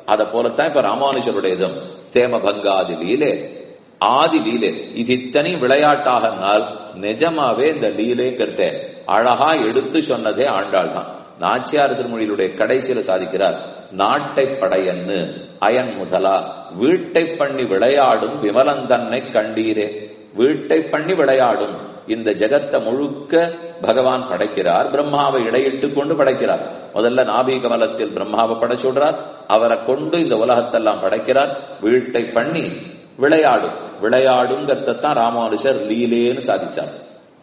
அத போலத்தான் இப்ப ராமானுஜருடையதும் ஸ்தேம பங்காதி லீலே ஆதி லீலே இது இத்தனை விளையாட்டாகனால் நிஜமாவே இந்த லீலேங்கிறத அழகா எடுத்து சொன்னதே ஆண்டாள் தான் நாச்சியார் திருமொழியிலுடைய கடைசியில சாதிக்கிறார் நாட்டை படையன்னு அயன் முதலா வீட்டை பண்ணி விளையாடும் விமலந்தன்னை கண்டீரே வீட்டை பண்ணி விளையாடும் இந்த ஜெகத்தை முழுக்க பகவான் படைக்கிறார் பிரம்மாவை இடையிட்டு கொண்டு படைக்கிறார் முதல்ல நாபி கமலத்தில் பிரம்மாவை படைச்சுடுறார் அவரை கொண்டு இந்த உலகத்தெல்லாம் படைக்கிறார் வீட்டை பண்ணி விளையாடும் விளையாடுங்கிறதான் ராமானுஷர் லீலேன்னு சாதிச்சார்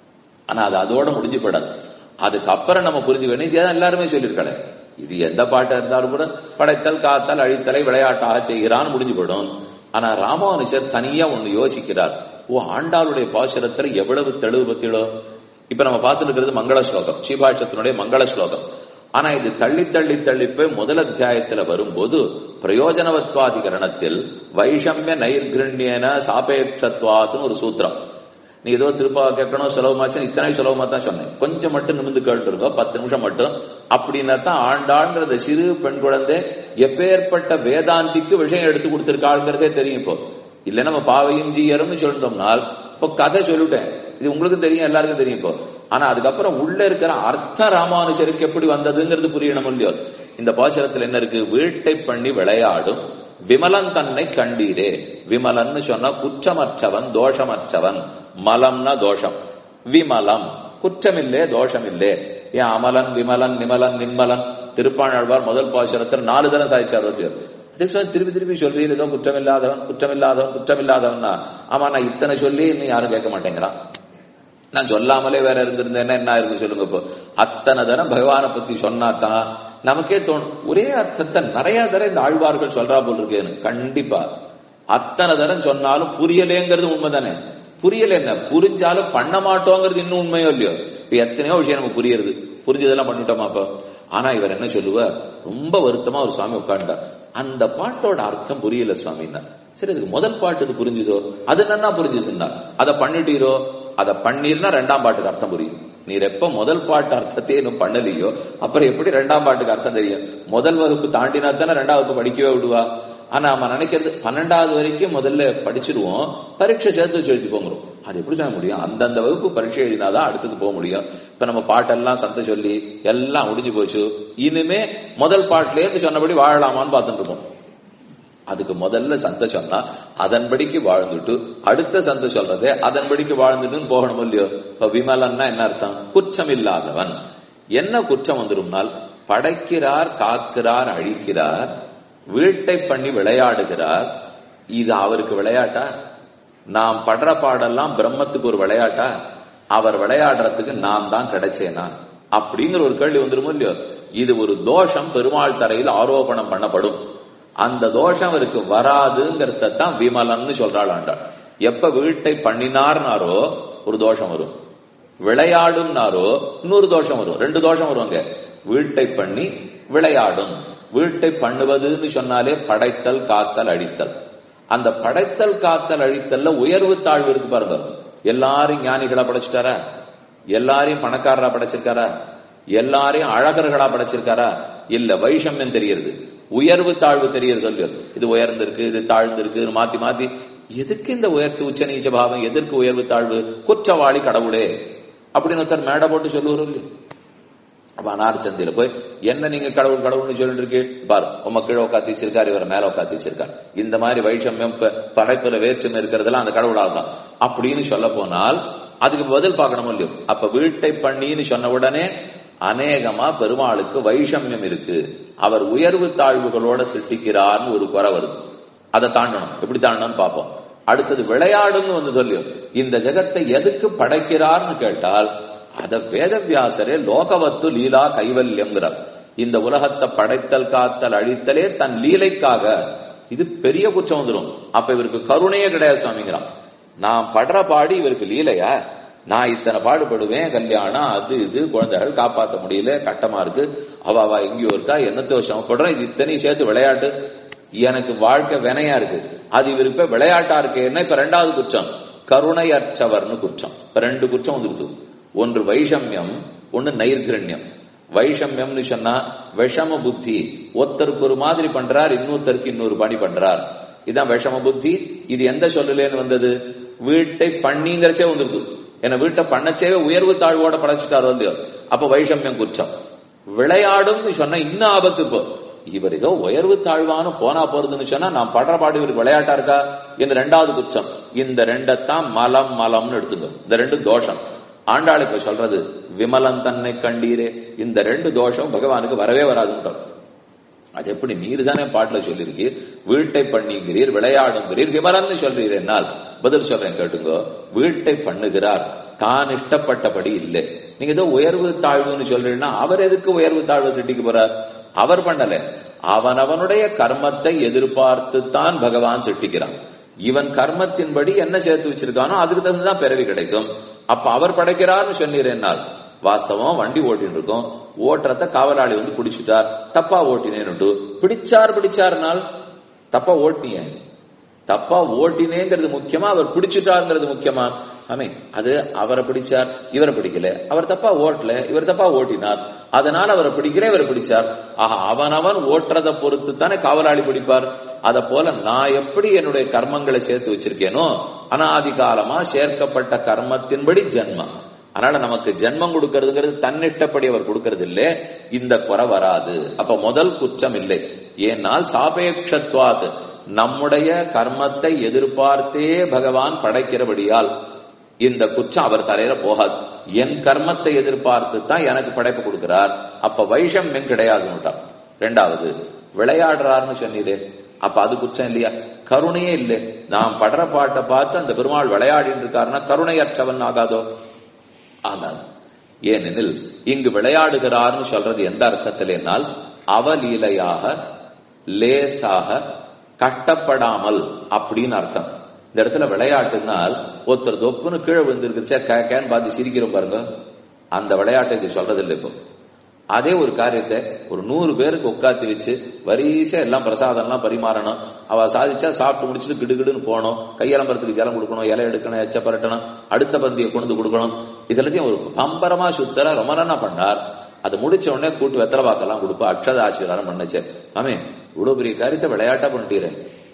ஆனா அது அதோட முடிஞ்சு போயிடாது அதுக்கப்புறம் நம்ம புரிஞ்சு வேணும் இதே எல்லாருமே சொல்லியிருக்கல இது எந்த பாட்டா இருந்தாலும் கூட படைத்தல் காத்தல் அழித்தலை விளையாட்டாக செய்கிறான்னு முடிஞ்சு போயிடும் ஆனா ராமானுஷர் தனியா ஒண்ணு யோசிக்கிறார் ஓ ஆண்டாளுடைய பாசுரத்துல எவ்வளவு தெளிவு பத்தியோ இப்ப நம்ம பார்த்துட்டு இருக்கிறது மங்கள ஸ்லோகம் ஸ்ரீபாஷத்தினுடைய மங்கள ஸ்லோகம் ஆனா இது தள்ளி தள்ளி தள்ளி போய் முதல் அத்தியாயத்துல வரும்போது பிரயோஜனவத்வாதிகரணத்தில் வைஷமிய நைர்கிருண்யன சாபேட்சத்வாத்துன்னு ஒரு சூத்திரம் நீ ஏதோ திருப்பா கேட்கணும் சுலபமாச்சு இத்தனை சுலபமா தான் சொன்னேன் கொஞ்சம் மட்டும் நிமிந்து கேட்டுருங்க பத்து நிமிஷம் மட்டும் அப்படின்னா தான் ஆண்டாள்ங்கிற சிறு பெண் குழந்தை எப்பேற்பட்ட வேதாந்திக்கு விஷயம் எடுத்து கொடுத்திருக்காளுங்கிறதே தெரியும் இப்போ இல்ல நம்ம பாவையும் ஜீயரும் சொல்லிட்டோம்னால் இப்போ கதை சொல்லிட்டேன் இது உங்களுக்கு தெரியும் எல்லாருக்கும் தெரியும் இப்போ ஆனா அதுக்கப்புறம் உள்ள இருக்கிற அர்த்த ராமானுஷருக்கு எப்படி வந்ததுங்கிறது புரியணும் இல்லையோ இந்த பாசுரத்துல என்ன இருக்கு வீட்டை பண்ணி விளையாடும் விமலன் தன்னை கண்டீரே விமலன்னு சொன்னா குற்றமற்றவன் தோஷமற்றவன் மலம்னா தோஷம் விமலம் குற்றமில்லே தோஷமில்லே ஏன் அமலன் விமலன் நிமலன் நிம்மலன் திருப்பாணாழ்வார் முதல் பாசுரத்தில் நாலு தரம் சாதிச்சார் அதுக்கு சொல்லி திருப்பி திருப்பி சொல்லி ஏதோ குற்றமில்லாதவன் குற்றமில்லாதவன் குற்றமில்லாதவன்னா ஆமா நான் இத்தனை சொல்லி இன்னும் யாரும் கேட்க மாட்டேங்கிறான் நான் சொல்லாமலே வேற இருந்திருந்தேன்னா என்ன இருக்கு சொல்லுங்க இப்போ அத்தனை தரம் பகவானை பத்தி சொன்னாதான் நமக்கே தோணும் ஒரே அர்த்தத்தை நிறைய தரம் இந்த ஆழ்வார்கள் சொல்றா போல் இருக்கேன்னு கண்டிப்பா அத்தனை தரம் சொன்னாலும் புரியலேங்கிறது உண்மைதானே புரியல என்ன புரிஞ்சாலும் பண்ண மாட்டோங்கிறது இன்னும் உண்மையோ இல்லையோ இப்ப எத்தனையோ விஷயம் நமக்கு புரியுது புரிஞ்சதெல்லாம் பண்ணிட்டோமா அப்போ ஆனா இவர் என்ன சொல்லுவார் ரொம்ப வருத்தமா ஒரு சுவாமி உட்காண்டார் அந்த பாட்டோட அர்த்தம் புரியல சுவாமின்னா சரி அதுக்கு முதல் பாட்டுக்கு புரிஞ்சுதோ அது என்னன்னா புரிஞ்சுதுன்னா அதை பண்ணிட்டீரோ அதை பண்ணிருந்தா ரெண்டாம் பாட்டுக்கு அர்த்தம் புரியும் நீர் எப்ப முதல் பாட்டு அர்த்தத்தையே இன்னும் பண்ணலையோ அப்புறம் எப்படி ரெண்டாம் பாட்டுக்கு அர்த்தம் தெரியும் முதல் வகுப்பு தாண்டினா தானே ரெண்டாம் வகுப்பு படிக்கவே விடுவா ஆனா நம்ம நினைக்கிறது பன்னெண்டாவது வரைக்கும் முதல்ல படிச்சிருவோம் பரீட்சை சேர்த்து வச்சு எழுதி போங்கிறோம் அது எப்படி சொல்ல முடியும் அந்தந்த வகுப்பு பரீட்சை எழுதினாதான் அடுத்தது போக முடியும் இப்ப நம்ம பாட்டெல்லாம் சத்த சொல்லி எல்லாம் முடிஞ்சு போச்சு இனிமே முதல் பாட்டுல இருந்து சொன்னபடி வாழலாமான்னு பார்த்துட்டு இருக்கோம் அதுக்கு முதல்ல சந்த சொன்னா அதன்படிக்கு வாழ்ந்துட்டு அடுத்த சந்த சொல்றதே அதன்படிக்கு வாழ்ந்துட்டுன்னு போகணும் இல்லையோ இப்ப விமலன்னா என்ன அர்த்தம் குற்றம் இல்லாதவன் என்ன குற்றம் வந்துரும்னால் படைக்கிறார் காக்கிறார் அழிக்கிறார் வீட்டை பண்ணி விளையாடுகிறார் இது அவருக்கு விளையாட்டா நாம் படுற பாடெல்லாம் பிரம்மத்துக்கு ஒரு விளையாட்டா அவர் விளையாடுறதுக்கு நான் தான் கிடைச்சேனா அப்படிங்கிற ஒரு கேள்வி வந்துருமோ இல்லையோ இது ஒரு தோஷம் பெருமாள் தரையில் ஆரோபணம் பண்ணப்படும் அந்த தோஷம் அவருக்கு வராதுங்கிறத தான் விமலன்னு சொல்றாள் ஆண்டாள் எப்ப வீட்டை பண்ணினார்னாரோ ஒரு தோஷம் வரும் விளையாடும்னாரோ இன்னொரு தோஷம் வரும் ரெண்டு தோஷம் வரும் அங்க வீட்டை பண்ணி விளையாடும் வீட்டை பண்ணுவதுன்னு சொன்னாலே படைத்தல் காத்தல் அழித்தல் அந்த படைத்தல் காத்தல் அழித்தல்ல உயர்வு தாழ்வு இருக்கு பாருங்க எல்லாரையும் ஞானிகளா படைச்சிட்டாரா எல்லாரையும் பணக்காரரா படைச்சிருக்காரா எல்லாரையும் அழகர்களா படைச்சிருக்காரா இல்ல வைஷமியம் தெரியறது உயர்வு தாழ்வு தெரியறது சொல்லு இது உயர்ந்திருக்கு இது தாழ்ந்திருக்கு மாத்தி மாத்தி எதுக்கு இந்த உயர்ச்சி உச்ச நீச்ச பாவம் எதற்கு உயர்வு தாழ்வு குற்றவாளி கடவுளே அப்படின்னு ஒருத்தர் மேடை போட்டு சொல்லுவாரு இல்லையா அப்ப அனார்ச்சந்தியில போய் என்ன நீங்க கடவுள் கடவுள்னு சொல்லிட்டு இருக்கு பாரு உம கீழே உட்காந்து வச்சிருக்காரு இவரை மேல உட்காந்து வச்சிருக்காரு இந்த மாதிரி வைஷமியம் படைப்புல வேற்றுமை இருக்கிறதெல்லாம் அந்த கடவுளால் தான் அப்படின்னு சொல்ல போனால் அதுக்கு பதில் பார்க்கணும் இல்லையோ அப்ப வீட்டை பண்ணின்னு சொன்ன உடனே அநேகமா பெருமாளுக்கு வைஷமியம் இருக்கு அவர் உயர்வு தாழ்வுகளோட சிருஷ்டிக்கிறார்னு ஒரு குறை வருது அதை தாண்டணும் எப்படி தாண்டணும்னு பார்ப்போம் அடுத்தது விளையாடுன்னு வந்து சொல்லியும் இந்த ஜெகத்தை எதுக்கு படைக்கிறார்னு கேட்டால் அத வேதவியாசரே லோகவத்து லீலா கைவல்யம்ங்கிறார் இந்த உலகத்தை படைத்தல் காத்தல் அழித்தலே தன் லீலைக்காக இது பெரிய குற்றம் வந்துடும் அப்ப இவருக்கு கருணையே கிடையாது சுவாமிங்கிறான் நான் படுற பாடி இவருக்கு லீலையா நான் இத்தனை பாடுபடுவேன் கல்யாணம் அது இது குழந்தைகள் காப்பாற்ற முடியல கட்டமா இருக்கு அவ அவ எங்கேயோ இருக்கா என்னத்தோ சிரமப்படுறோம் இது இத்தனையும் சேர்த்து விளையாட்டு எனக்கு வாழ்க்கை வினையா இருக்கு அது இவருக்கு விளையாட்டா இருக்கேன்னா இப்ப ரெண்டாவது குற்றம் கருணையற்றவர்னு குற்றம் இப்ப ரெண்டு குற்றம் வந்துருது ஒன்று வைஷமியம் ஒன்று நைர்கிரண்யம் வைஷமியம்னு சொன்னா விஷம புத்தி ஒருத்தருக்கு ஒரு மாதிரி பண்றார் இன்னொருத்தருக்கு இன்னொரு பணி பண்றார் இதான் விஷம புத்தி இது எந்த சொல்லலேன்னு வந்தது வீட்டை பண்ணிங்கிறச்சே வந்துருது ஏன்னா வீட்டை பண்ணச்சே உயர்வு தாழ்வோட படைச்சிட்டாரோ இல்லையோ அப்ப வைஷமியம் குற்றம் விளையாடும்னு சொன்னா இன்னும் ஆபத்து இப்போ இவர் ஏதோ உயர்வு தாழ்வான போனா போறதுன்னு சொன்னா நான் படுற பாடு இவருக்கு விளையாட்டா இருக்கா இந்த ரெண்டாவது குற்றம் இந்த ரெண்டத்தான் மலம் மலம்னு எடுத்துங்க இந்த ரெண்டு தோஷம் ஆண்டாள் இப்ப சொல்றது விமலன் தன்னை கண்டீரே இந்த ரெண்டு தோஷம் பகவானுக்கு வரவே வராதுன்றார் அது எப்படி நீர் தானே பாட்டுல சொல்லியிருக்கீர் வீட்டை பண்ணுகிறீர் விளையாடுங்கிறீர் விமலன்னு சொல்றீர் என்னால் பதில் சொல்றேன் கேட்டுங்கோ வீட்டை பண்ணுகிறார் தான் இஷ்டப்பட்டபடி இல்லை நீங்க ஏதோ உயர்வு தாழ்வுன்னு சொல்றீங்கன்னா அவர் எதுக்கு உயர்வு தாழ்வு சிட்டிக்கு போறார் அவர் பண்ணல அவனவனுடைய கர்மத்தை எதிர்பார்த்து தான் பகவான் சிட்டிக்கிறான் இவன் கர்மத்தின்படி என்ன சேர்த்து வச்சிருக்கானோ அதுக்கு தகுந்துதான் பிறவி கிடைக்கும் அப்ப அவர் படைக்கிறார்னு சொன்னீர் என்னால் வாஸ்தவம் வண்டி ஓட்டின்னு இருக்கோம் ஓட்டுறத காவலாளி வந்து பிடிச்சிட்டார் தப்பா ஓட்டினேன்னு பிடிச்சார் பிடிச்சார்னால் தப்பா ஓட்டினிய தப்பா ஓட்டினேங்கிறது முக்கியமா அவர் பிடிச்சிட்டாருங்கிறது முக்கியமா சாமி அது அவரை பிடிச்சார் இவரை பிடிக்கல அவர் தப்பா ஓட்டல இவர் தப்பா ஓட்டினார் அதனால அவரை பிடிக்கல இவரை பிடிச்சார் ஆஹா அவனவன் ஓட்டுறதை பொறுத்து தானே காவலாளி பிடிப்பார் அத போல நான் எப்படி என்னுடைய கர்மங்களை சேர்த்து வச்சிருக்கேனோ அனாதி காலமா சேர்க்கப்பட்ட கர்மத்தின்படி ஜென்மம் அதனால நமக்கு ஜென்மம் கொடுக்கறதுங்கிறது தன்னிட்டப்படி அவர் கொடுக்கறது இல்லை இந்த குறை வராது அப்ப முதல் குற்றம் இல்லை ஏனால் சாபேட்சத்வாத் நம்முடைய கர்மத்தை எதிர்பார்த்தே பகவான் படைக்கிறபடியால் இந்த குற்றம் அவர் தலையில போகாது என் கர்மத்தை எதிர்பார்த்து தான் எனக்கு படைப்பு கொடுக்கிறார் அப்ப வைஷம்யம் கிடையாதுன்னுட்டான் ரெண்டாவது விளையாடுறாருன்னு சொன்னீரே அப்ப அது குற்றம் இல்லையா கருணையே இல்லை நாம் படுற பாட்டை பார்த்து அந்த பெருமாள் விளையாடிட்டு இருக்காருன்னா கருணையற்றவன் ஆகாதோ ஆகாது ஏனெனில் இங்கு விளையாடுகிறார்னு சொல்றது எந்த அர்த்தத்தில் என்னால் அவலீலையாக லேசாக கட்டப்படாமல் அப்படின்னு அர்த்தம் இந்த இடத்துல விளையாட்டுனால் ஒருத்தர் தொப்புன்னு கீழே விழுந்திருக்குச்சே கேன்னு பார்த்து சிரிக்கிறோம் பாருங்க அந்த விளையாட்டை இது சொல்றது இல்லை இப்போ அதே ஒரு காரியத்தை ஒரு நூறு பேருக்கு உட்காந்து வச்சு வரிசை எல்லாம் பிரசாதம் எல்லாம் பரிமாறணும் அவ சாதிச்சா சாப்பிட்டு முடிச்சுட்டு கிடுகிடுன்னு போகணும் கையலம்பரத்துக்கு ஜலம் கொடுக்கணும் இலை எடுக்கணும் எச்ச பரட்டணும் அடுத்த பந்தியை கொண்டு கொடுக்கணும் இதெல்லாத்தையும் ஒரு பம்பரமா சுத்தர ரொம்ப நல்லா பண்ணார் அது முடிச்ச உடனே கூட்டு வெத்தலை வாக்கெல்லாம் கொடுப்பா அக்ஷத ஆசீர்வாதம் பண்ணுச்சு ஆமே இவ்வளவு பெரிய காரியத்தை விளையாட்டா பண்ணிட்டீரேன்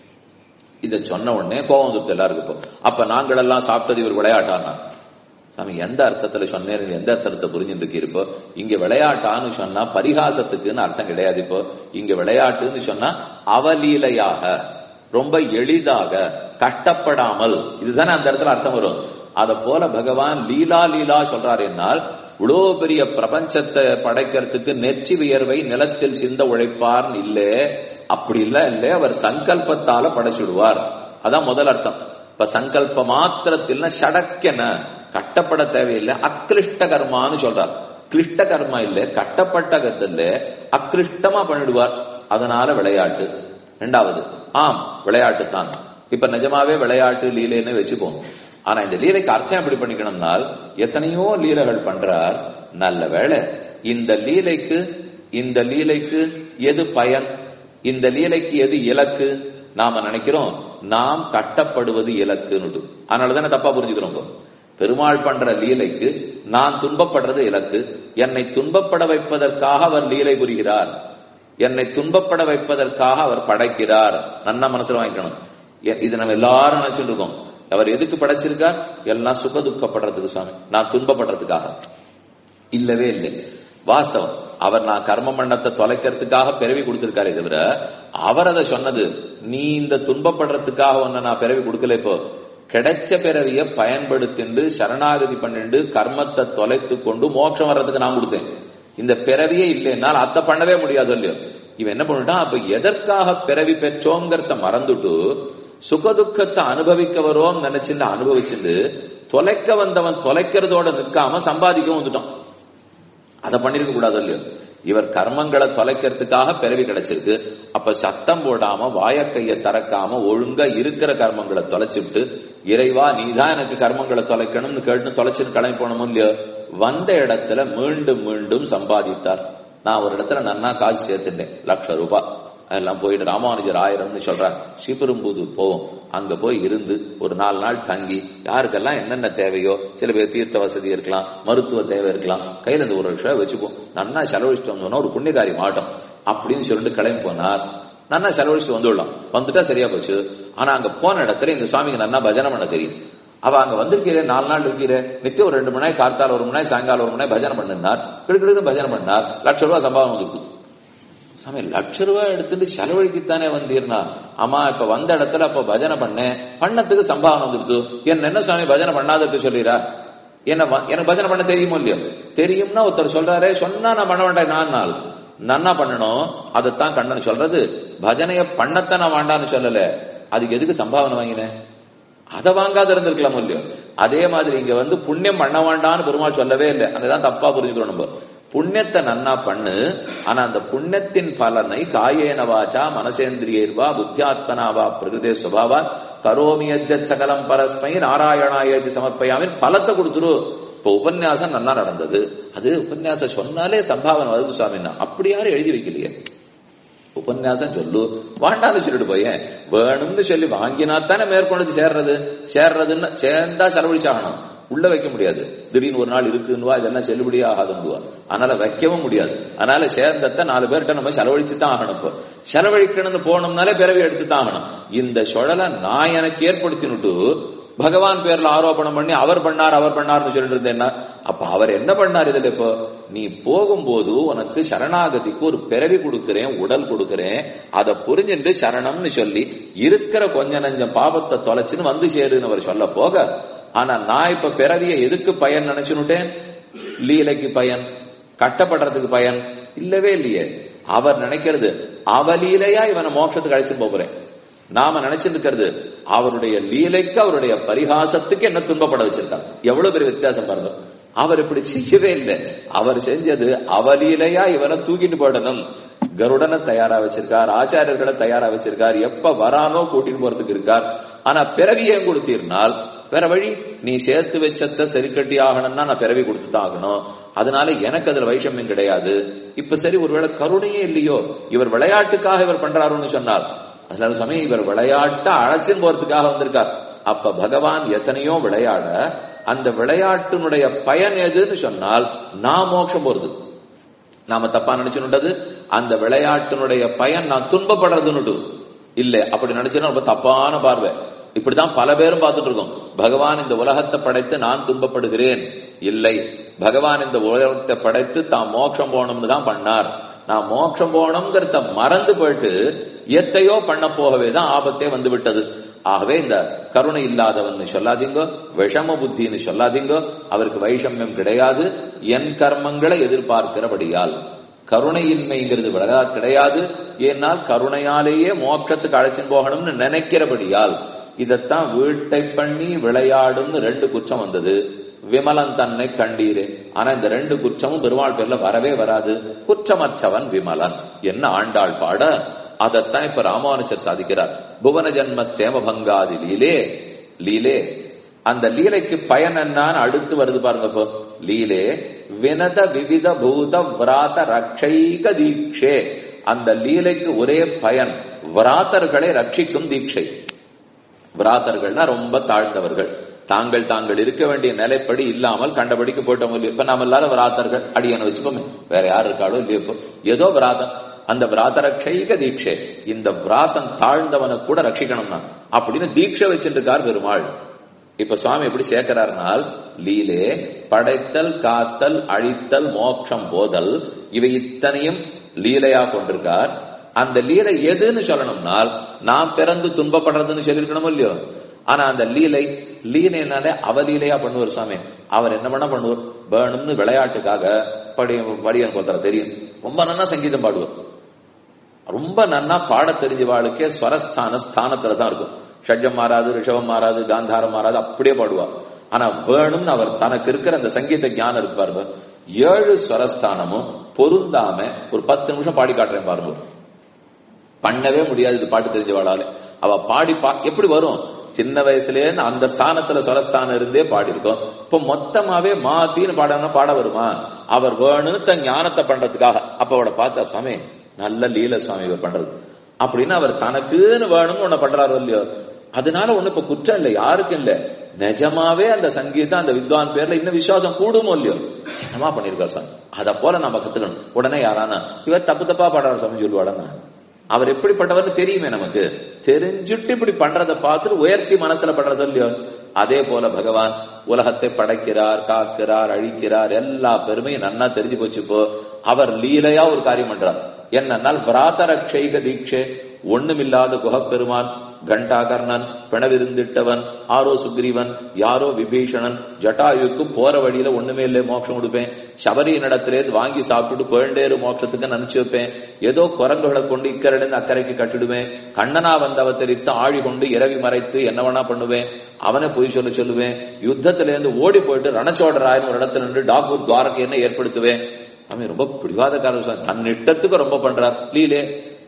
இதை சொன்ன உடனே கோவம் வந்துட்டு எல்லாருக்கும் இப்போ அப்ப நாங்கள் எல்லாம் சாப்பிட்டது இவர் விளையாட்டானா சாமி எந்த அர்த்தத்துல சொன்னேன் எந்த அர்த்தத்தை புரிஞ்சுட்டு இருப்போ இங்க விளையாட்டான்னு சொன்னா பரிகாசத்துக்குன்னு அர்த்தம் கிடையாது இப்போ இங்க விளையாட்டுன்னு சொன்னா அவலீலையாக ரொம்ப எளிதாக கஷ்டப்படாமல் இதுதானே அந்த இடத்துல அர்த்தம் வரும் அத போல பகவான் லீலா லீலா சொல்றாரு என்னால் இவ்வளோ பெரிய பிரபஞ்சத்தை படைக்கிறதுக்கு நெற்றி வியர்வை நிலத்தில் சிந்த உழைப்பார்னு இல்லே அப்படி இல்ல இல்ல அவர் சங்கல்பத்தால படைச்சிடுவார் அதான் முதல் அர்த்தம் இப்ப சங்கல்ப மாத்திரத்தில் ஷடக்கென கட்டப்பட தேவையில்லை அக்கிருஷ்ட கர்மான்னு சொல்றார் கிளிஷ்ட கர்மா இல்ல கட்டப்பட்ட கருத்துல அக்கிருஷ்டமா பண்ணிடுவார் அதனால விளையாட்டு ரெண்டாவது ஆம் விளையாட்டு தான் இப்ப நிஜமாவே விளையாட்டு லீலைன்னு வச்சுப்போம் ஆனா இந்த லீலைக்கு அர்த்தம் எப்படி பண்ணிக்கணும்னால் எத்தனையோ லீலைகள் பண்றார் நல்ல வேலை இந்த லீலைக்கு இந்த லீலைக்கு எது பயன் இந்த லீலைக்கு எது இலக்கு நாம நினைக்கிறோம் நாம் கட்டப்படுவது இலக்குன்னு அதனாலதானே தப்பா புரிஞ்சுக்கிறோம் பெருமாள் பண்ற லீலைக்கு நான் துன்பப்படுறது இலக்கு என்னை துன்பப்பட வைப்பதற்காக அவர் லீலை புரிகிறார் என்னை துன்பப்பட வைப்பதற்காக அவர் படைக்கிறார் நன்னா மனசுல வாங்கிக்கணும் இது நம்ம எல்லாரும் நினைச்சுட்டு இருக்கோம் அவர் எதுக்கு படைச்சிருக்கார் எல்லாம் சுக துக்கப்படுறதுக்கு சுவாமி நான் துன்பப்படுறதுக்காக இல்லவே இல்லை வாஸ்தவம் அவர் நான் கர்ம மண்டத்தை தொலைக்கிறதுக்காக பிறவி கொடுத்திருக்காரே தவிர அவர் அதை சொன்னது நீ இந்த துன்பப்படுறதுக்காக ஒன்ன நான் பிறவி கொடுக்கல இப்போ கிடைச்ச பிறவிய பயன்படுத்திண்டு சரணாகதி பண்ணிண்டு கர்மத்தை தொலைத்து கொண்டு மோட்சம் வர்றதுக்கு நான் கொடுத்தேன் இந்த பிறவியே இல்லைன்னால் அத்தை பண்ணவே முடியாது இல்லையோ இவன் என்ன பண்ணிட்டான் அப்ப எதற்காக பிறவி பெற்றோங்கிறத மறந்துட்டு சுகதுக்கத்தை அனுபவிக்க வரோம் நினைச்சிட்டு அனுபவிச்சுட்டு தொலைக்க வந்தவன் தொலைக்கிறதோட நிற்காம சம்பாதிக்கவும் வந்துட்டான் அதை பண்ணிருக்க கூடாது இல்லையோ இவர் கர்மங்களை தொலைக்கிறதுக்காக பிறவி கிடைச்சிருக்கு அப்ப சத்தம் போடாம வாயக்கைய திறக்காம ஒழுங்கா இருக்கிற கர்மங்களை தொலைச்சிட்டு இறைவா நீதான் எனக்கு கர்மங்களை தொலைக்கணும்னு கேட்டு தொலைச்சுன்னு கிளம்பி போனோமோ இல்லையோ வந்த இடத்துல மீண்டும் மீண்டும் சம்பாதித்தார் நான் ஒரு இடத்துல நன்னா காசு சேர்த்துட்டேன் லட்ச ரூபாய் அதெல்லாம் போயிட்டு ராமானுஜர் ஆயிரம்னு சொல்ற ஸ்ரீபெரும்புதூர் போவோம் அங்க போய் இருந்து ஒரு நாலு நாள் தங்கி யாருக்கெல்லாம் என்னென்ன தேவையோ சில பேர் தீர்த்த வசதி இருக்கலாம் மருத்துவ தேவை இருக்கலாம் கையில இந்த ஒரு விஷயம் வச்சுப்போம் நன்னா செலவழிச்சுட்டு வந்தோம்னா ஒரு புண்ணியகாரி மாட்டோம் அப்படின்னு சொல்லிட்டு கிளம்பி போனார் நன்னா செலவழிச்சுட்டு வந்துடலாம் வந்துட்டா சரியா போச்சு ஆனா அங்க போன இடத்துல இந்த சுவாமிக்கு நன்னா பஜனை பண்ண தெரியும் அவ அங்க வந்திருக்கிறே நாலு நாள் இருக்கிற நித்தியம் ஒரு ரெண்டு மணி நேரம் கார்த்தால ஒரு மணி நேரம் சாயங்காலம் ஒரு மணி நேரம் பஜனை பண்ணினார் கிடுக்கிடுன்னு பஜனை பண்ணார் லட்ச ரூபாய் சம்பாவம் வந்துருக்கு சாமி லட்ச ரூபாய் எடுத்துட்டு செலவழிக்கத்தானே வந்தீர்னா ஆமா இப்ப வந்த இடத்துல அப்ப பஜனை பண்ணேன் பண்ணத்துக்கு சம்பாவம் வந்துடுத்து என்ன என்ன சாமி பஜனை பண்ணாததுக்கு சொல்லிடா என்ன எனக்கு பஜனை பண்ண தெரியுமோ இல்லையோ தெரியும்னா ஒருத்தர் சொல்றாரே சொன்னா நான் பண்ண வேண்டாம் நான் நாள் நன்னா பண்ணணும் அதைத்தான் கண்ணன் சொல்றது பஜனைய பண்ணத்தான் நான் வேண்டான்னு சொல்லல அதுக்கு எதுக்கு சம்பாவனை வாங்கினேன் அதை வாங்காத இருந்திருக்கலாம் இல்லையோ அதே மாதிரி இங்க வந்து புண்ணியம் பண்ண வேண்டாம்னு பெருமாள் சொல்லவே இல்லை அதான் தப்பா புரிஞ்சுக்கிறோம் நம்ம புண்ணியத்தை நன்னா பண்ணு ஆனா அந்த புண்ணியத்தின் பலனை காயேன வாச்சா மனசேந்திரியர்வா புத்தியாத்மனாவா பிரகிருதே சுபாவா கரோமி சகலம் பரஸ்மை நாராயணாயதி சமர்ப்பயாமின் பலத்தை கொடுத்துரு இப்ப உபன்யாசம் நல்லா நடந்தது அது உபன்யாசம் சொன்னாலே சம்பாவனை வருது சுவாமின்னா அப்படி யாரும் எழுதி வைக்கலையே உபன்யாசம் சொல்லு வாண்டான்னு சொல்லிட்டு போயேன் வேணும்னு சொல்லி வாங்கினா தானே மேற்கொண்டு சேர்றது சேர்றதுன்னு சேர்ந்தா செலவழிச்சாகணும் உள்ள வைக்க முடியாது திடீர்னு ஒரு நாள் இருக்குன்னுவா இதெல்லாம் செல்லுபடியே ஆகாதுன்னுவா அதனால வைக்கவும் முடியாது அதனால சேர்ந்தத்த நாலு பேர்கிட்ட நம்ம செலவழிச்சு தான் ஆகணும் இப்போ செலவழிக்கணும்னு போனோம்னாலே பிறவி எடுத்து தான் ஆகணும் இந்த சுழலை நான் எனக்கு ஏற்படுத்தினுட்டு பகவான் பேர்ல ஆரோபணம் பண்ணி அவர் பண்ணார் அவர் பண்ணார்னு சொல்லிட்டு இருந்தேன்னா அப்ப அவர் என்ன பண்ணார் இதுல இப்போ நீ போகும்போது உனக்கு சரணாகதிக்கு ஒரு பிறவி கொடுக்கிறேன் உடல் கொடுக்கிறேன் அதை புரிஞ்சுட்டு சரணம்னு சொல்லி இருக்கிற கொஞ்ச நஞ்சம் பாபத்தை தொலைச்சுன்னு வந்து சேருன்னு அவர் சொல்ல போக ஆனா நான் இப்ப பிறவிய எதுக்கு பயன் நினைச்சுனுட்டேன் லீலைக்கு பயன் கட்டப்படுறதுக்கு பயன் இல்லவே இல்லையே அவர் நினைக்கிறது அவலீலையா இவனை மோட்சத்துக்கு அழைச்சு போகிறேன் நாம நினைச்சிருக்கிறது அவருடைய லீலைக்கு அவருடைய பரிகாசத்துக்கு என்ன துன்பப்பட வச்சிருக்காங்க எவ்வளவு பெரிய வித்தியாசம் பாருங்க அவர் இப்படி செய்யவே இல்லை அவர் செஞ்சது அவலீலையா இவனை தூக்கிட்டு போடணும் கருடனை தயாரா வச்சிருக்கார் ஆச்சாரியர்களை தயாரா வச்சிருக்கார் எப்ப வரானோ கூட்டிட்டு போறதுக்கு இருக்கார் ஆனா பிறவி ஏன் கொடுத்தீர்னால் வேற வழி நீ சேர்த்து வச்சத சரி கட்டி ஆகணும்னா நான் பிறவி கொடுத்து தான் ஆகணும் அதனால எனக்கு அதுல வைஷமியம் கிடையாது இப்ப சரி ஒருவேளை கருணையே இல்லையோ இவர் விளையாட்டுக்காக இவர் பண்றாருன்னு சொன்னார் அதனால சமயம் இவர் விளையாட்ட அழைச்சின்னு போறதுக்காக வந்திருக்கார் அப்ப பகவான் எத்தனையோ விளையாட அந்த விளையாட்டினுடைய பயன் எதுன்னு சொன்னால் நான் மோட்சம் போறது நாம தப்பா நினைச்சுனுட்டது அந்த விளையாட்டினுடைய பயன் நான் துன்பப்படுறதுன்னு இல்ல அப்படி நினைச்சுன்னா ரொம்ப தப்பான பார்வை இப்படிதான் பல பேரும் பார்த்துட்டு இருக்கோம் பகவான் இந்த உலகத்தை படைத்து நான் துன்பப்படுகிறேன் இல்லை பகவான் இந்த உலகத்தை படைத்து தான் மோட்சம் போகணும்னு தான் பண்ணார் நான் மோட்சம் போகணுங்கிறத மறந்து போயிட்டு எத்தையோ பண்ண போகவே தான் ஆபத்தே வந்து விட்டது ஆகவே இந்த கருணை இல்லாதவன் சொல்லாதீங்கோ விஷம புத்தின்னு சொல்லாதீங்கோ அவருக்கு வைஷமியம் கிடையாது என் கர்மங்களை எதிர்பார்க்கிறபடியால் கருணையின்மைங்கிறது விலகா கிடையாது ஏனால் கருணையாலேயே மோட்சத்துக்கு அழைச்சின்னு போகணும்னு நினைக்கிறபடியால் இதத்தான் வீட்டை பண்ணி விளையாடும்னு ரெண்டு குற்றம் வந்தது விமலன் தன்னை கண்டீரே ஆனா இந்த ரெண்டு குற்றமும் பெருமாள் பேர்ல வரவே வராது குற்றமற்றவன் விமலன் என்ன ஆண்டாள் பாட அதைத்தான் இப்ப ராமானுஜர் சாதிக்கிறார் புவன ஜன்ம ஸ்தேம பங்காதி லீலே லீலே அந்த லீலைக்கு பயன் என்னான்னு அடுத்து வருது பாருங்க இப்போ லீலே வினத விவித பூத விராத ரக்ஷைக தீட்சே அந்த லீலைக்கு ஒரே பயன் விராத்தர்களை ரட்சிக்கும் தீட்சை விராத்தர்கள்னா ரொம்ப தாழ்ந்தவர்கள் தாங்கள் தாங்கள் இருக்க வேண்டிய நிலைப்படி இல்லாமல் கண்டபடிக்கு போயிட்டோம் இல்லையோ இப்ப நாம எல்லாரும் விராத்தர்கள் அடியனை வச்சுப்போமே வேற யார் இருக்காளோ இல்லையோ இப்போ ஏதோ விராதம் அந்த விராத ரட்சைக தீட்சை இந்த விராதம் தாழ்ந்தவனை கூட ரட்சிக்கணும்னா அப்படின்னு தீட்சை வச்சிருக்கார் பெருமாள் இப்ப சுவாமி எப்படி சேர்க்கிறார்னால் லீலே படைத்தல் காத்தல் அழித்தல் மோட்சம் போதல் இவை இத்தனையும் லீலையா கொண்டிருக்கார் அந்த லீலை எதுன்னு சொல்லணும்னால் நாம் பிறந்து துன்பப்படுறதுன்னு சொல்லியிருக்கணும் இல்லையோ ஆனா அந்த லீலை லீலைனாலே அவலீலையா பண்ணுவார் சுவாமி அவர் என்ன பண்ண பண்ணுவார் வேணும்னு விளையாட்டுக்காக படி படியன் கொத்தர தெரியும் ரொம்ப நன்னா சங்கீதம் பாடுவார் ரொம்ப நன்னா பாட தெரிஞ்சவாளுக்கே ஸ்வரஸ்தான ஸ்தானத்துல தான் இருக்கும் ஷட்ஜம் மாறாது ரிஷபம் மாறாது காந்தாரம் மாறாது அப்படியே பாடுவா ஆனா வேணும்னு அவர் தனக்கு இருக்கிற அந்த சங்கீத ஞானம் இருக்கு பாருங்க ஏழு ஸ்வரஸ்தானமும் பொருந்தாம ஒரு பத்து நிமிஷம் பாடி காட்டுறேன் பாருங்க பண்ணவே முடியாது இது பாட்டு தெரிஞ்சவாளால அவ பாடி பா எப்படி வரும் சின்ன வயசுல இருந்து அந்த ஸ்தானத்துல ஸ்வரஸ்தானம் இருந்தே பாடி இருக்கோம் இப்ப மொத்தமாவே மாத்தின்னு பாடணும் பாட வருமா அவர் வேணும்னு தன் ஞானத்தை பண்றதுக்காக அப்ப அவட பார்த்த சுவாமி நல்ல லீல சுவாமி இவர் பண்றது அப்படின்னு அவர் தனக்குன்னு வேணும்னு ஒண்ணு பண்றாரு இல்லையோ அதனால ஒண்ணு இப்ப குற்றம் இல்லை யாருக்கும் இல்ல நிஜமாவே அந்த சங்கீதம் அந்த வித்வான் பேர்ல இன்னும் விசுவாசம் கூடுமோ இல்லையோ என்னமா பண்ணிருக்காரு சாமி அத போல நம்ம கத்துக்கணும் உடனே யாரானா இவர் தப்பு தப்பா பாடுறாரு சாமி சொல்லுவாடனா அவர் எப்படிப்பட்டவர்னு தெரியுமே நமக்கு தெரிஞ்சுட்டு இப்படி பண்றதை பார்த்துட்டு உயர்த்தி மனசுல பண்றது இல்லையோ அதே போல பகவான் உலகத்தை படைக்கிறார் காக்கிறார் அழிக்கிறார் எல்லா பெருமையும் நன்னா தெரிஞ்சு போச்சு இப்போ அவர் லீலையா ஒரு காரியம் பண்றார் என்னன்னால் பிராத்தரக்ஷைக தீட்சை ஒண்ணுமில்லாத குகப்பெருமான் கண்டாகர்ணன் பிணவிருந்திட்டவன் ஆரோ சுக்ரீவன் யாரோ விபீஷணன் ஜட்டாயுக்கு போற வழியில ஒண்ணுமே இல்லை மோட்சம் கொடுப்பேன் சபரியின் இடத்திலேருந்து வாங்கி சாப்பிட்டுட்டு புகழ்ந்தேறு மோட்சத்துக்கு நினைச்சு வைப்பேன் ஏதோ குரங்குகளை கொண்டு இக்கரையிலிருந்து அக்கறைக்கு கட்டிடுவேன் கண்ணனா வந்து அவதரித்து ஆழி கொண்டு இரவி மறைத்து என்ன வேணா பண்ணுவேன் அவனை பொய் சொல்ல சொல்லுவேன் யுத்தத்துல இருந்து ஓடி போயிட்டு ரணச்சோடராயன் ஒரு இடத்துல நின்று டாக்கூர் துவாரகை என்ன ஏற்படுத்துவேன் அவன் ரொம்ப பிடிவாதக்காரர் தன் இட்டத்துக்கு ரொம்ப பண்றார் லீலே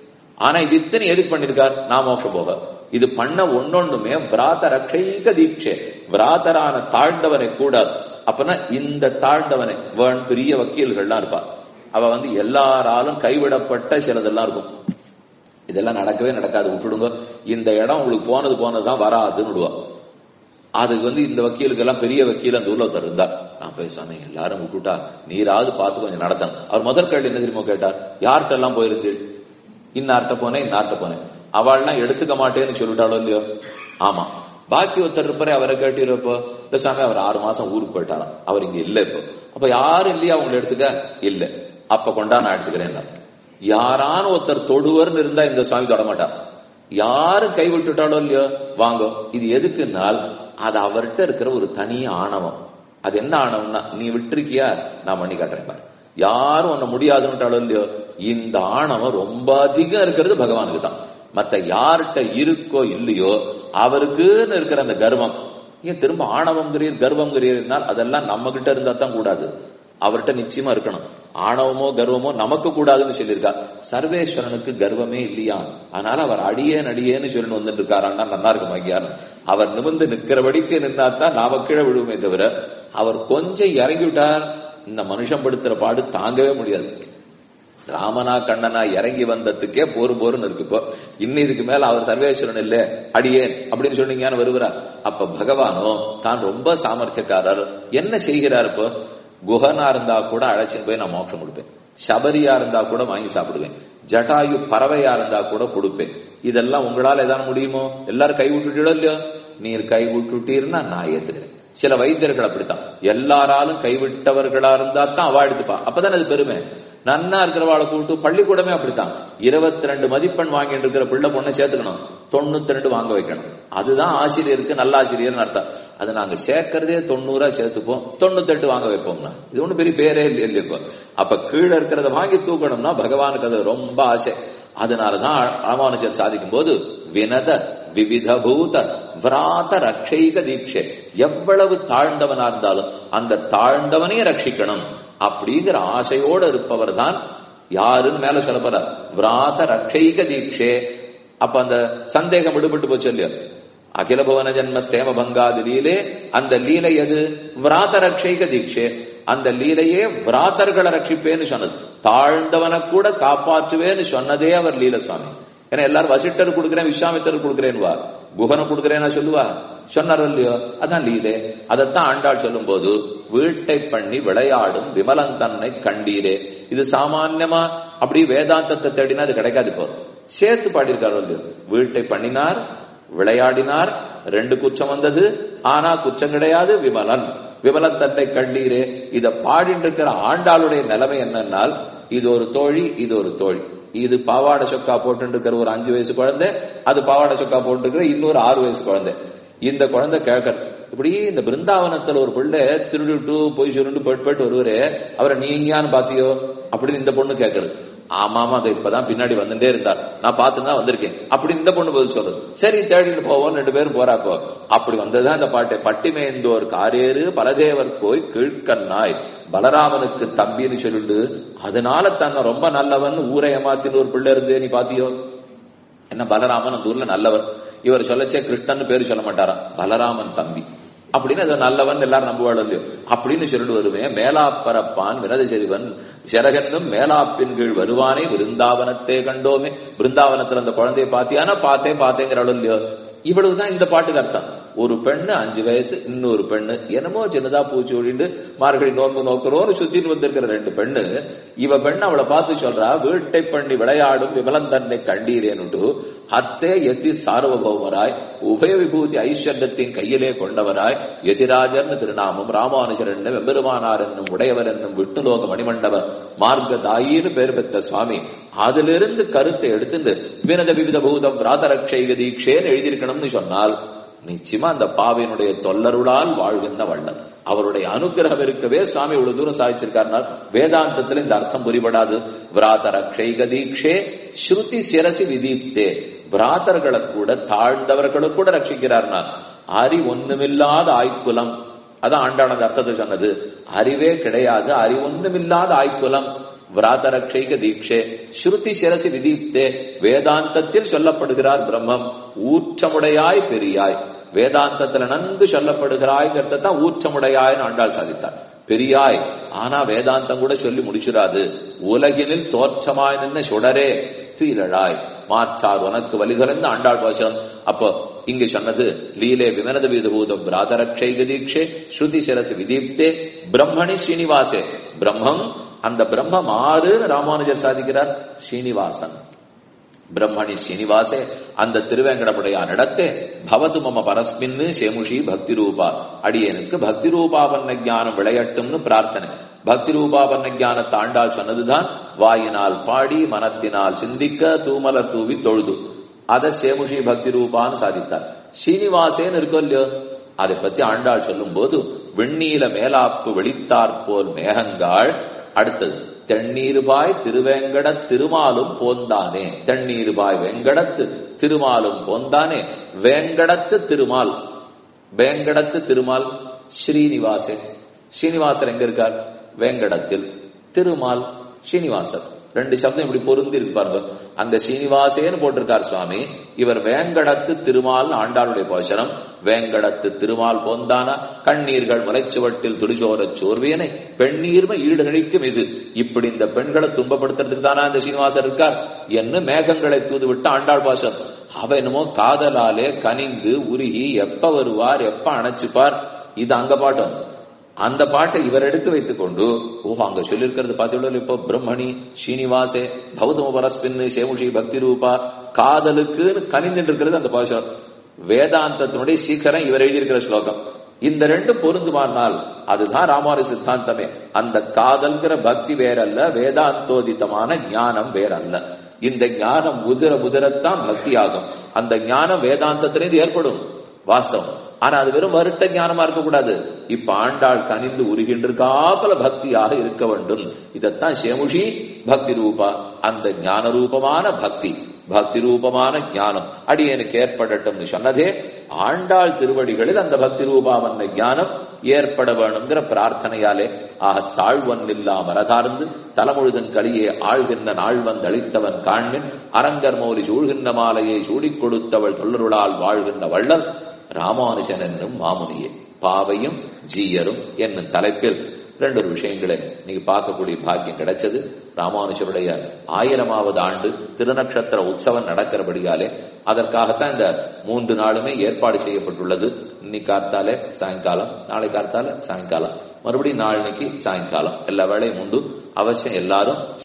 ஆனா இது இத்தனை எதுக்கு பண்ணிருக்கார் நான் மோட்சம் போக இது பண்ண ஒன்னொண்ணுமே விராத ரட்சைக தீட்சை விராதரான தாழ்ந்தவனை கூட அப்பனா இந்த தாழ்ந்தவனை வேண் பெரிய வக்கீல்கள்லாம் இருப்பா அவ வந்து எல்லாராலும் கைவிடப்பட்ட சிலதெல்லாம் இருக்கும் இதெல்லாம் நடக்கவே நடக்காது விட்டுடுங்க இந்த இடம் உங்களுக்கு போனது போனதுதான் வராதுன்னு விடுவா அதுக்கு வந்து இந்த வக்கீலுக்கு எல்லாம் பெரிய வக்கீல் அந்த ஊர்ல ஒருத்தர் இருந்தார் நான் பேசாம எல்லாரும் விட்டுட்டா நீராவது பார்த்து கொஞ்சம் நடத்தணும் அவர் முதல் கேள்வி என்ன தெரியுமா கேட்டார் யார்கிட்ட எல்லாம் போயிருந்தீள் இன்னார்ட்ட போனேன் இன்னார்ட்ட போனேன் அவள்லாம் எடுத்துக்க மாட்டேன்னு சொல்லிட்டாளோ இல்லையோ ஆமா பாக்கி ஒருத்தர் இருப்பாரு அவரை கேட்டிருப்போ பேசாம அவர் ஆறு மாசம் ஊருக்கு போயிட்டாராம் அவர் இங்க இல்ல இப்போ அப்ப யாரும் இல்லையா அவங்களை எடுத்துக்க இல்ல அப்ப கொண்டா நான் எடுத்துக்கிறேன் யாரான ஒருத்தர் தொடுவர்னு இருந்தா இந்த சுவாமி தொட மாட்டார் யாரும் கைவிட்டுட்டாலோ இல்லையோ வாங்கோ இது எதுக்குன்னால் அது அவர்கிட்ட இருக்கிற ஒரு தனி ஆணவம் அது என்ன ஆணவம்னா நீ விட்டுருக்கியா நான் பண்ணி காட்டுறேன் பாரு யாரும் உன்ன முடியாதுன்னுட்டாலும் இல்லையோ இந்த ஆணவம் ரொம்ப அதிகம் இருக்கிறது பகவானுக்கு தான் மத்த யார்கிட்ட இருக்கோ இல்லையோ அவருக்குன்னு இருக்கிற அந்த கர்வம் ஏன் திரும்ப ஆணவம் கர்வம் அதெல்லாம் நம்ம கிட்ட இருந்தா தான் கூடாது அவர்கிட்ட நிச்சயமா இருக்கணும் ஆணவமோ கர்வமோ நமக்கு கூடாதுன்னு சொல்லியிருக்கா சர்வேஸ்வரனுக்கு கர்வமே இல்லையா அதனால அவர் அடியேன் அடியேன்னு சொல்லிட்டு வந்துட்டு இருக்காரான்னா நல்லா இருக்கும் ஐயான்னு அவர் நிமிர்ந்து நிக்கிறபடிக்கு நின்னாத்தான் நாம கீழே விடுவோமே தவிர அவர் கொஞ்சம் இறங்கி விட்டார் இந்த மனுஷன் படுத்துற பாடு தாங்கவே முடியாது ராமனா கண்ணனா இறங்கி வந்ததுக்கே போரு போருன்னு இருக்கு இப்போ இன்னும் இதுக்கு மேல அவர் சர்வேஸ்வரன் இல்ல அடியேன் அப்படின்னு சொன்னீங்கன்னு வருவாரா அப்ப பகவானோ தான் ரொம்ப சாமர்த்தியக்காரர் என்ன செய்கிறார் இப்போ குஹனா இருந்தா கூட அழைச்சின்னு போய் நான் மோட்சம் கொடுப்பேன் சபரியா இருந்தா கூட வாங்கி சாப்பிடுவேன் ஜட்டாயு பறவையா இருந்தா கூட கொடுப்பேன் இதெல்லாம் உங்களால ஏதாவது முடியுமோ எல்லாரும் கை விட்டுட்டீங்களோ இல்லையோ நீர் கை விட்டுட்டீர்னா நான் ஏத்துக்கிறேன் சில வைத்தியர்கள் அப்படித்தான் எல்லாராலும் கைவிட்டவர்களா இருந்தா தான் அவா எடுத்துப்பா அப்பதான் அது பெருமை நன்னா இருக்கிறவாளை கூட்டு பள்ளிக்கூடமே அப்படித்தான் இருபத்தி ரெண்டு மதிப்பெண் வாங்கிட்டு இருக்கிற பிள்ளை பொண்ணை சேர்த்துக்கணும் தொண்ணூத்தி ரெண்டு வாங்க வைக்கணும் அதுதான் ஆசிரியருக்கு நல்ல ஆசிரியர்னு அர்த்தம் அதை நாங்க சேர்க்கறதே தொண்ணூறா சேர்த்துப்போம் தொண்ணூத்தி எட்டு வாங்க வைப்போம்னா இது ஒண்ணு பெரிய பேரே இல்லை இல்லை இப்போ அப்ப கீழே இருக்கிறத வாங்கி தூக்கணும்னா பகவானுக்கு அது ரொம்ப ஆசை அதனாலதான் ராமானுஜர் சாதிக்கும் போது வினத விவிதபூத விராத ரட்சைக தீட்சை எவ்வளவு தாழ்ந்தவனா இருந்தாலும் அந்த தாழ்ந்தவனே ரட்சிக்கணும் அப்படிங்கிற ஆசையோடு இருப்பவர் தான் யாருன்னு மேல சொல்ல போற விராத ரட்சைக தீட்சே அப்ப அந்த சந்தேகம் விடுபட்டு போச்சு இல்லையோ அகில புவன ஜென்ம ஸ்தேம பங்காதி லீலே அந்த லீலை எது விராத ரட்சைக தீட்சே அந்த லீலையே விராத்தர்களை ரட்சிப்பேன்னு சொன்னது தாழ்ந்தவனை கூட காப்பாற்றுவேன்னு சொன்னதே அவர் லீல சுவாமி ஏன்னா எல்லாரும் வசிட்டர் கொடுக்குறேன் விஸ்வாமித்தர் கொடுக்குறேன்னு வா குஹனை கொடுக்குறேன்னா சொல்லுவா சொன்னார் இல்லையோ அதான் லீலே அதைத்தான் ஆண்டாள் சொல்லும் போது வீட்டை பண்ணி விளையாடும் விமலன் தன்னை கண்டீரே இது சாமான்யமா அப்படி வேதாந்தத்தை தேடினா அது கிடைக்காது இப்போ சேர்த்து பாடியிருக்காரோ இல்லையோ வீட்டை பண்ணினார் விளையாடினார் ரெண்டு குச்சம் வந்தது ஆனா குச்சம் கிடையாது விமலன் விமலன் தன்னை கண்டீரே இத பாடிட்டு இருக்கிற ஆண்டாளுடைய நிலைமை என்னன்னால் இது ஒரு தோழி இது ஒரு தோழி இது பாவாடை சொக்கா போட்டு இருக்கிற ஒரு அஞ்சு வயசு குழந்தை அது பாவாடை சொக்கா போட்டு இருக்கிற இன்னொரு ஆறு வயசு குழந்தை இந்த குழந்தை கேட்கற இப்படி இந்த பிருந்தாவனத்துல ஒரு பிள்ளை திருடிட்டு போய் சுருண்டு போயிட்டு போயிட்டு வருவாரு அவரை நீ எங்கேயான்னு பாத்தியோ அப்படின்னு இந்த பொண்ணு கேட்கறது ஆமா ஆமா அது இப்பதான் பின்னாடி வந்துட்டே இருந்தார் நான் பார்த்துதான் தான் வந்திருக்கேன் அப்படி இந்த பொண்ணு பதில் சொல்றது சரி தேடிட்டு போவோம் ரெண்டு பேரும் போறாப்போ அப்படி வந்ததுதான் இந்த பாட்டு பட்டிமேந்தோர் காரேறு பலதேவர் போய் கீழ்கண்ணாய் பலராமனுக்கு தம்பின்னு சொல்லிட்டு அதனால தன்னை ரொம்ப நல்லவன் ஊரை ஏமாத்தின்னு ஒரு பிள்ளை இருந்தே நீ பாத்தியோ என்ன பலராமன் அந்த ஊர்ல நல்லவர் இவர் சொல்லச்சே கிருஷ்ணன் பேரு சொல்ல மாட்டாராம் பலராமன் தம்பி அப்படின்னு அது நல்லவன் எல்லாரும் நம்புவாள் இல்லையோ அப்படின்னு சொல்லிட்டு வருவேன் மேலாப்பரப்பான் விரத செறிவன் சிறகன்னும் மேலாப்பின் கீழ் வருவானே விருந்தாவனத்தே கண்டோமே பிருந்தாவனத்துல அந்த குழந்தைய பாத்தியானா பார்த்தேன் பார்த்தேங்கிறாள் இல்லையோ இவ்வளவுதான் இந்த பாட்டுக்கு அர்த்தம் ஒரு பெண்ணு அஞ்சு வயசு இன்னொரு பெண்ணு என்னமோ சின்னதா பூச்சி ஒழிண்டு மார்கழி நோன்பு நோக்கிறோன்னு சுத்திட்டு வந்திருக்கிற ரெண்டு பெண்ணு இவ பெண்ணு அவளை பார்த்து சொல்றா வீட்டை பண்ணி விளையாடும் விமலம் தன்னை கண்டீரேனுட்டு அத்தே எத்தி சார்வபௌமராய் உபய விபூதி ஐஸ்வர்யத்தின் கையிலே கொண்டவராய் எதிராஜர்னு திருநாமம் ராமானுஜர் என்னும் எம்பெருமானார் என்னும் உடையவர் என்னும் விட்டுலோக மணிமண்டபர் மார்க்க தாயின்னு பேர் பெற்ற சுவாமி அதிலிருந்து கருத்தை எடுத்துட்டு வினத விவித பூதம் ராதரக்ஷைக தீட்சேன்னு எழுதியிருக்கணும்னு சொன்னால் நிச்சயமா அந்த பாவியினுடைய தொல்லருளால் வாழ்கின்ற வள்ளல் அவருடைய அனுகிரகம் இருக்கவே சுவாமி இவ்வளவு தூரம் சாதிச்சிருக்காருனால் வேதாந்தத்துல இந்த அர்த்தம் புரிபடாது விராத ரக்ஷைக தீட்சே ஸ்ருதி சிரசி விதீப்தே பிராதர்களை கூட தாழ்ந்தவர்களை கூட ரட்சிக்கிறார்னா அறி ஒண்ணுமில்லாத ஆய்க்குலம் அதான் ஆண்டாள் அந்த அர்த்தத்தை சொன்னது அறிவே கிடையாது அறிவொன்றுமில்லாத ஆய்க்குலம் விராதரக்ஷைக தீட்சே ஸ்ருதி சிரசி விதீப்தே வேதாந்தத்தில் சொல்லப்படுகிறார் பிரம்மம் ஊற்றமுடையாய் பெரியாய் வேதாந்தத்துல நன்கு சொல்லப்படுகிறாய்ங்கிறத தான் ஊற்றமுடையாய்னு ஆண்டாள் சாதித்தார் பெரியாய் ஆனா வேதாந்தம் கூட சொல்லி முடிச்சிடாது உலகினில் தோற்றமாய் நின்ன சுடரே துயிலழாய் மாற்றார் உனக்கு வலிகலந்து ஆண்டாள் பாசம் அப்போ இங்கு சொன்னது லீலே விமனத விதபூதம் பிராதரக்ஷை தீட்சே ஸ்ருதி சிரசு விதீப்தே பிரம்மணி ஸ்ரீனிவாசே பிரம்மம் அந்த பிரம்மம் ஆறுன்னு ராமானுஜர் சாதிக்கிறார் ஸ்ரீனிவாசன் பிரம்மணி ஸ்ரீனிவாசே அந்த திருவேங்கடமுடைய நடத்தே பவது மம பரஸ்மின்னு சேமுஷி பக்தி ரூபா அடியனுக்கு பக்தி ரூபாபன்ன ஞானம் விளையட்டும்னு பிரார்த்தனை பக்தி ரூபாபன்ன ஞானத்தை ஆண்டாள் சொன்னதுதான் வாயினால் பாடி மனத்தினால் சிந்திக்க தூமல தூவி தொழுது அத சேமுஷி பக்தி ரூபான்னு சாதித்தார் ஸ்ரீனிவாசேன்னு இருக்கும் இல்லையோ அதை பத்தி ஆண்டாள் சொல்லும் போது விண்ணீல மேலாப்பு வெளித்தாற்போல் மேகங்காள் அடுத்தது தென்னீருபாய் திருவேங்கட திருமாலும் போந்தானே தென்னீருபாய் வெங்கடத்து திருமாலும் போந்தானே வேங்கடத்து திருமால் வேங்கடத்து திருமால் ஸ்ரீனிவாசே ஸ்ரீனிவாசர் எங்க இருக்கார் வேங்கடத்தில் திருமால் ஸ்ரீனிவாசர் ரெண்டு சப்தம் இப்படி பொருந்தி இருப்பாருங்க அங்க ஸ்ரீனிவாசேன்னு போட்டிருக்கார் சுவாமி இவர் வேங்கடத்து திருமால் ஆண்டாளுடைய போஷனம் வேங்கடத்து திருமால் போந்தானா கண்ணீர்கள் முளைச்சுவட்டில் துடிச்சோர சோர்வியனை பெண்ணீர்மை ஈடுகழிக்கும் இது இப்படி இந்த பெண்களை துன்பப்படுத்துறதுக்கு தானா இந்த ஸ்ரீனிவாசர் இருக்கார் என்ன மேகங்களை தூது விட்டு ஆண்டாள் பாசம் அவ என்னமோ காதலாலே கனிந்து உருகி எப்ப வருவார் எப்ப அணைச்சுப்பார் இது அங்க பாட்டம் அந்த பாட்டை இவர் எடுத்து வைத்துக் கொண்டு ஓ அங்க சொல்லியிருக்கிறது பார்த்தீங்களா இப்போ பிரம்மணி ஸ்ரீனிவாசே பௌதம பரஸ்பின்னு சேமுஷி பக்தி ரூபா காதலுக்கு கனிந்துட்டு இருக்கிறது அந்த பாஷம் வேதாந்தத்தினுடைய சீக்கிரம் இவர் எழுதியிருக்கிற ஸ்லோகம் இந்த ரெண்டு பொருந்துமானால் அதுதான் ராமாரி சித்தாந்தமே அந்த காதல்கிற பக்தி வேறல்ல வேதாந்தோதித்தமான ஞானம் வேறல்ல இந்த ஞானம் முதிர முதிரத்தான் பக்தி ஆகும் அந்த ஞானம் வேதாந்தத்திலிருந்து ஏற்படும் வாஸ்தவம் ஆனா அது வெறும் வருட்ட ஞானமா இருக்கக்கூடாது இப்ப ஆண்டாள் கனிந்து உருகின்றிருக்காப்பல பக்தியாக இருக்க வேண்டும் இதத்தான் சேமுஷி பக்தி ரூபா அந்த ஞான ரூபமான பக்தி பக்தி ரூபமான ஞானம் அடியனுக்கு ஏற்படட்டும்னு சொன்னதே ஆண்டாள் திருவடிகளில் அந்த பக்தி ரூபாவன்ன ஞானம் ஏற்பட வேணுங்கிற பிரார்த்தனையாலே ஆக தாழ்வன் இல்லா மரதார்ந்து தலமுழுதன் களியே ஆழ்கின்ற நாள் வந்தளித்தவன் காண்மின் அரங்கர் மௌலி சூழ்கின்ற மாலையை சூடிக் கொடுத்தவள் தொல்லருளால் வாழ்கின்ற வள்ளல் ராமானுஜன் என்னும் மாமுனியே பாவையும் ஜீயரும் என்னும் தலைப்பில் ரெண்டு ஒரு விஷயங்களை நீங்க பார்க்கக்கூடிய பாக்கியம் கிடைச்சது ராமானுஜருடைய ஆயிரமாவது ஆண்டு திருநக்ஷத்திர உற்சவம் நடக்கிறபடியாலே அதற்காகத்தான் இந்த மூன்று நாளுமே ஏற்பாடு செய்யப்பட்டுள்ளது இன்னைக்கு கார்த்தாலே சாயங்காலம் நாளை கார்த்தால சாயங்காலம் மறுபடியும் நாளைக்கு சாயங்காலம் எல்லா வேலையும் உண்டு அவசியம் எல்லாரும்